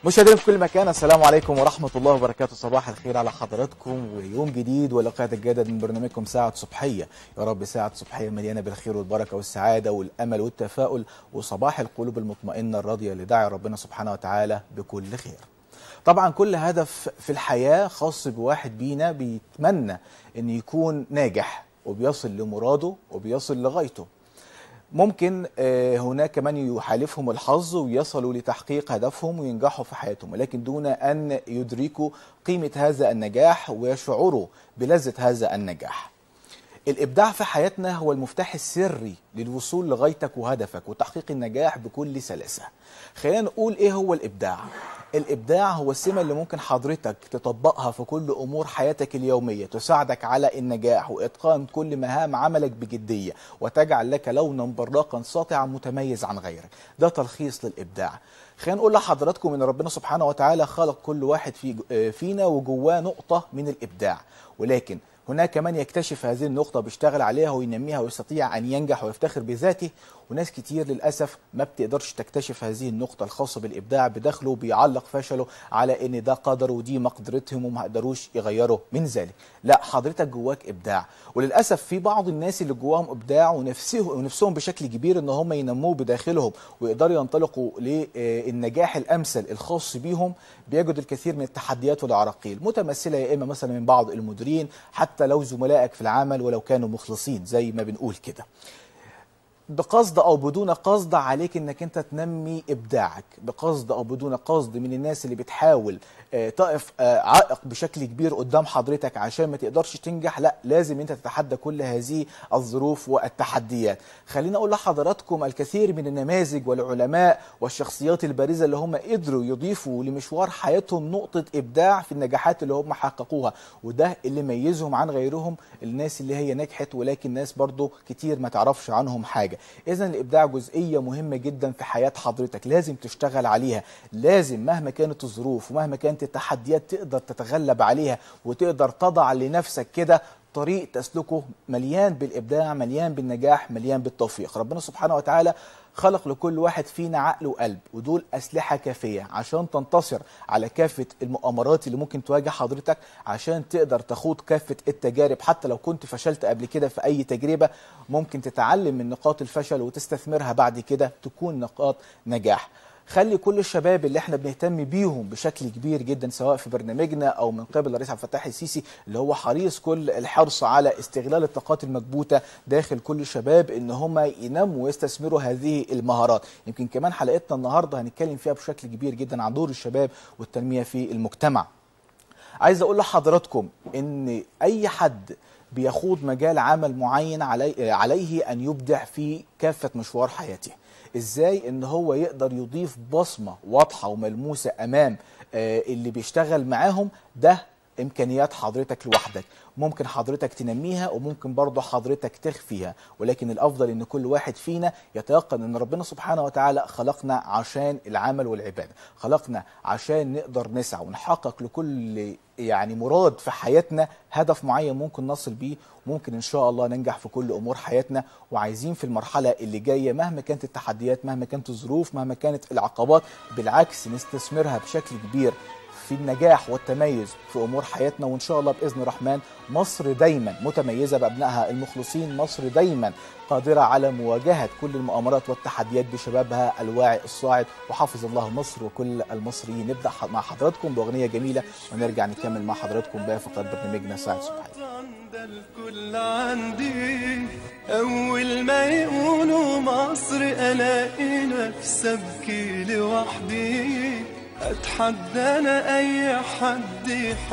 مشاهدينا في كل مكان السلام عليكم ورحمة الله وبركاته صباح الخير على حضراتكم ويوم جديد ولقاء تجدد من برنامجكم ساعة صبحية يا رب ساعة صبحية مليانة بالخير والبركة والسعادة والأمل والتفاؤل وصباح القلوب المطمئنة الراضية اللي داعي ربنا سبحانه وتعالى بكل خير طبعا كل هدف في الحياة خاص بواحد بينا بيتمنى ان يكون ناجح وبيصل لمراده وبيصل لغايته ممكن آه، هناك من يحالفهم الحظ ويصلوا لتحقيق هدفهم وينجحوا في حياتهم ولكن دون أن يدركوا قيمة هذا النجاح ويشعروا بلذة هذا النجاح الإبداع في حياتنا هو المفتاح السري للوصول لغايتك وهدفك وتحقيق النجاح بكل سلاسة خلينا نقول إيه هو الإبداع الإبداع هو السمة اللي ممكن حضرتك تطبقها في كل أمور حياتك اليومية تساعدك على النجاح وإتقان كل مهام عملك بجدية وتجعل لك لونا براقا ساطعا متميز عن غيرك ده تلخيص للإبداع خلينا نقول لحضراتكم ان ربنا سبحانه وتعالى خلق كل واحد في آه، فينا وجواه نقطة من الإبداع ولكن هناك من يكتشف هذه النقطة بيشتغل عليها وينميها ويستطيع أن ينجح ويفتخر بذاته وناس كتير للأسف ما بتقدرش تكتشف هذه النقطة الخاصة بالإبداع بداخله بيعلق فشله على إن ده قدر ودي مقدرتهم وما قدروش يغيروا من ذلك لا حضرتك جواك إبداع وللأسف في بعض الناس اللي جواهم إبداع ونفسهم ونفسهم بشكل كبير إن هم ينموه بداخلهم ويقدروا ينطلقوا للنجاح الأمثل الخاص بيهم بيجد الكثير من التحديات والعراقيل متمثلة يا إما مثلا من بعض المديرين حتى لو زملائك في العمل ولو كانوا مخلصين زي ما بنقول كده بقصد او بدون قصد عليك انك انت تنمي ابداعك بقصد او بدون قصد من الناس اللي بتحاول آه، تقف آه، عائق بشكل كبير قدام حضرتك عشان ما تقدرش تنجح لا لازم انت تتحدى كل هذه الظروف والتحديات خليني اقول لحضراتكم الكثير من النماذج والعلماء والشخصيات البارزه اللي هم قدروا يضيفوا لمشوار حياتهم نقطه ابداع في النجاحات اللي هم حققوها وده اللي ميزهم عن غيرهم الناس اللي هي نجحت ولكن ناس برضو كتير ما تعرفش عنهم حاجه اذا الابداع جزئيه مهمه جدا في حياه حضرتك لازم تشتغل عليها لازم مهما كانت الظروف ومهما كانت التحديات تقدر تتغلب عليها وتقدر تضع لنفسك كده طريق تسلكه مليان بالابداع مليان بالنجاح مليان بالتوفيق ربنا سبحانه وتعالى خلق لكل واحد فينا عقل وقلب ودول اسلحه كافيه عشان تنتصر على كافه المؤامرات اللي ممكن تواجه حضرتك عشان تقدر تخوض كافه التجارب حتى لو كنت فشلت قبل كده في اي تجربه ممكن تتعلم من نقاط الفشل وتستثمرها بعد كده تكون نقاط نجاح خلي كل الشباب اللي احنا بنهتم بيهم بشكل كبير جدا سواء في برنامجنا او من قبل الرئيس عبد الفتاح السيسي اللي هو حريص كل الحرص على استغلال الطاقات المكبوته داخل كل الشباب ان هم ينموا ويستثمروا هذه المهارات يمكن كمان حلقتنا النهارده هنتكلم فيها بشكل كبير جدا عن دور الشباب والتنميه في المجتمع عايز اقول لحضراتكم ان اي حد بيخوض مجال عمل معين علي عليه ان يبدع في كافه مشوار حياته ازاي ان هو يقدر يضيف بصمه واضحه وملموسه امام آه، اللي بيشتغل معاهم ده امكانيات حضرتك لوحدك ممكن حضرتك تنميها وممكن برضه حضرتك تخفيها ولكن الافضل ان كل واحد فينا يتيقن ان ربنا سبحانه وتعالى خلقنا عشان العمل والعباده خلقنا عشان نقدر نسعى ونحقق لكل يعني مراد في حياتنا هدف معين ممكن نصل بيه ممكن ان شاء الله ننجح في كل امور حياتنا وعايزين في المرحله اللي جايه مهما كانت التحديات مهما كانت الظروف مهما كانت العقبات بالعكس نستثمرها بشكل كبير في النجاح والتميز في امور حياتنا وان شاء الله باذن الرحمن مصر دايما متميزه بابنائها المخلصين مصر دايما قادره على مواجهه كل المؤامرات والتحديات بشبابها الواعي الصاعد وحافظ الله مصر وكل المصريين نبدا مع حضراتكم باغنيه جميله ونرجع نكمل مع حضراتكم باقي فقرات برنامجنا ساعه صبحيه ده الكل عندي أول ما يقولوا مصر ألاقي نفسي أبكي لوحدي أتحدى أنا أي حد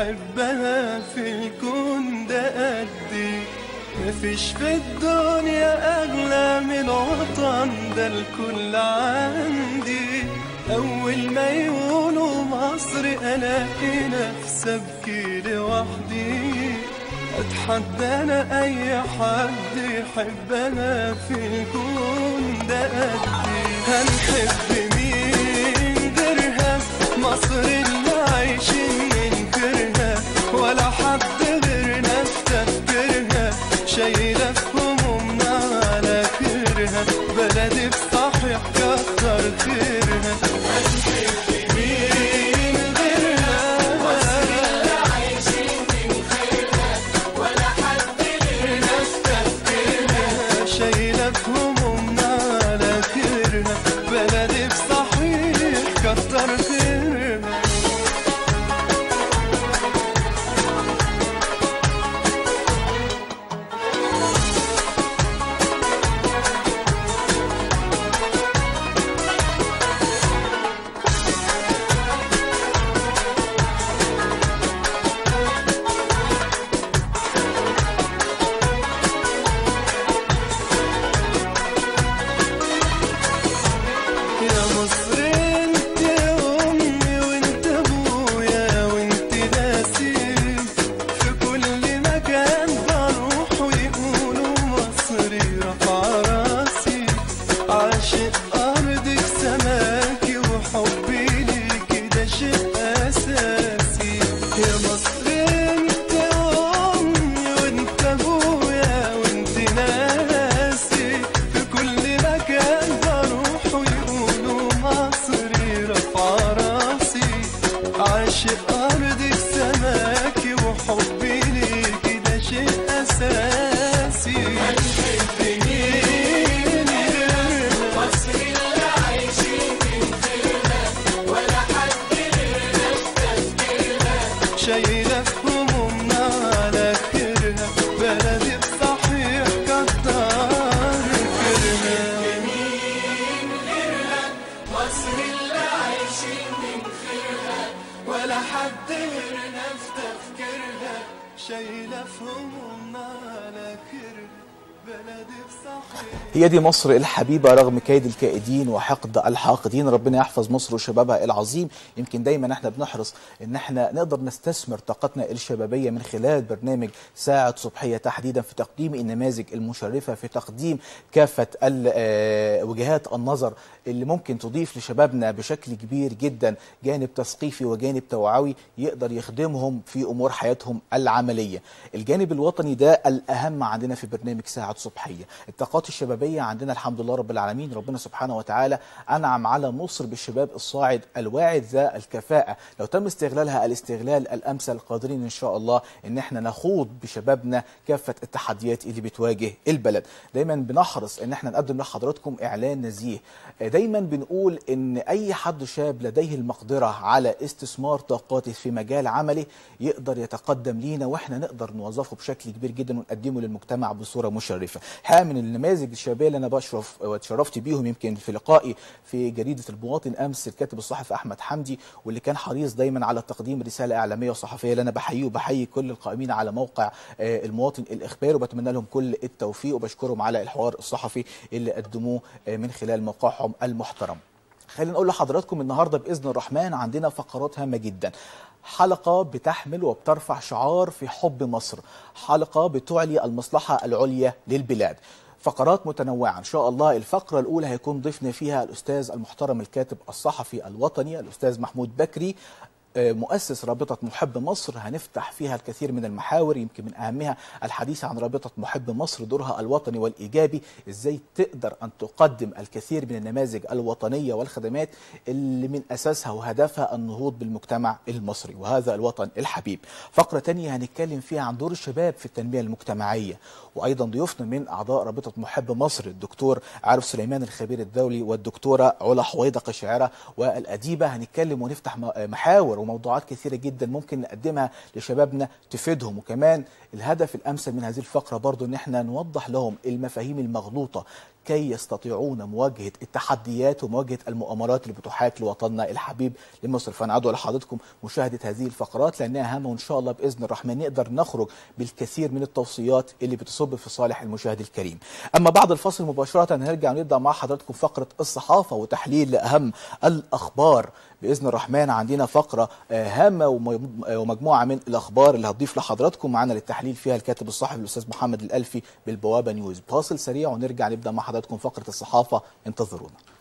يحبها في الكون ده قدي مفيش في الدنيا أغلى من وطن ده الكل عندي أول ما يقولوا مصر ألاقي نفسي أبكي لوحدي اتحدى انا اي حد يحبنا في الكون ده قدي هنحب مين غيرها مصر اللي عايشين ننكرها ولا حد غيرنا افتكرها شايله في همومنا على كرها بلدي بصحيح كتر خيرها هنحب مين عاشق أرضك سماكي وحبي ليكي ده شيء أساسي يا مصر انت أمي وانت أبويا وانت ناسي في كل مكان بروح ويقولوا مصري رفع راسي عاشق أرضك سماكي وحبي ليكي ده شيء أساسي شايلة في همومنا على خيرها بلدي بصحيح كتر خيرها ولا حد غيرنا في تفكيرها شايلة في همومنا على خيرها بلدي بصحيح هي دي مصر الحبيبة رغم كيد الكائدين وحقد الحاقدين ربنا يحفظ مصر وشبابها العظيم يمكن دايما احنا بنحرص ان احنا نقدر نستثمر طاقتنا الشبابية من خلال برنامج ساعة صبحية تحديدا في تقديم النماذج المشرفة في تقديم كافة ال- آه، وجهات النظر اللي ممكن تضيف لشبابنا بشكل كبير جدا جانب تثقيفي وجانب توعوي يقدر يخدمهم في امور حياتهم العمليه. الجانب الوطني ده الاهم عندنا في برنامج ساعه صبحيه. الطاقات الشبابيه عندنا الحمد لله رب العالمين ربنا سبحانه وتعالى انعم على مصر بالشباب الصاعد الواعد ذا الكفاءه، لو تم استغلالها الاستغلال الامثل قادرين ان شاء الله ان احنا نخوض بشبابنا كافه التحديات اللي بتواجه البلد. دايما بنحرص ان احنا نقدم لحضراتكم اعلان نزيه. دايما بنقول ان اي حد شاب لديه المقدره على استثمار طاقاته في مجال عمله يقدر يتقدم لينا واحنا نقدر نوظفه بشكل كبير جدا ونقدمه للمجتمع بصوره مشرفه. حقيقه من النماذج الشبابيه اللي انا بشرف واتشرفت بيهم يمكن في لقائي في جريده المواطن امس الكاتب الصحفي احمد حمدي واللي كان حريص دايما على تقديم رساله اعلاميه وصحفيه اللي انا بحييه وبحيي كل القائمين على موقع آه، المواطن الاخباري وبتمنى لهم كل التوفيق وبشكرهم على الحوار الصحفي اللي قدموه آه، من خلال موقعهم المحترم. خلينا نقول لحضراتكم النهارده باذن الرحمن عندنا فقرات هامه جدا حلقه بتحمل وبترفع شعار في حب مصر حلقه بتعلي المصلحه العليا للبلاد فقرات متنوعة إن شاء الله الفقرة الأولى هيكون ضيفنا فيها الأستاذ المحترم الكاتب الصحفي الوطني الأستاذ محمود بكري آه، مؤسس رابطة محب مصر هنفتح فيها الكثير من المحاور يمكن من أهمها الحديث عن رابطة محب مصر دورها الوطني والإيجابي إزاي تقدر أن تقدم الكثير من النماذج الوطنية والخدمات اللي من أساسها وهدفها النهوض بالمجتمع المصري وهذا الوطن الحبيب فقرة تانية هنتكلم فيها عن دور الشباب في التنمية المجتمعية وأيضا ضيوفنا من أعضاء رابطة محب مصر الدكتور عارف سليمان الخبير الدولي والدكتورة علا حويدق الشاعرة والأديبة هنتكلم ونفتح م- محاور وموضوعات كثيرة جدا ممكن نقدمها لشبابنا تفيدهم وكمان الهدف الأمثل من هذه الفقرة برضو إن احنا نوضح لهم المفاهيم المغلوطة كي يستطيعون مواجهة التحديات ومواجهة المؤامرات اللي بتحاك لوطننا الحبيب لمصر فأنا أدعو لحضراتكم مشاهدة هذه الفقرات لأنها هامة وإن شاء الله بإذن الرحمن نقدر نخرج بالكثير من التوصيات اللي بتصب في صالح المشاهد الكريم أما بعد الفصل مباشرة هنرجع نبدأ مع حضراتكم فقرة الصحافة وتحليل لأهم الأخبار باذن الرحمن عندنا فقره آه، هامه وم- آه، ومجموعه من الاخبار اللي هتضيف لحضراتكم معانا للتحليل فيها الكاتب الصحفي الاستاذ محمد الالفي بالبوابه نيوز فاصل سريع ونرجع نبدا مع حضراتكم فقره الصحافه انتظرونا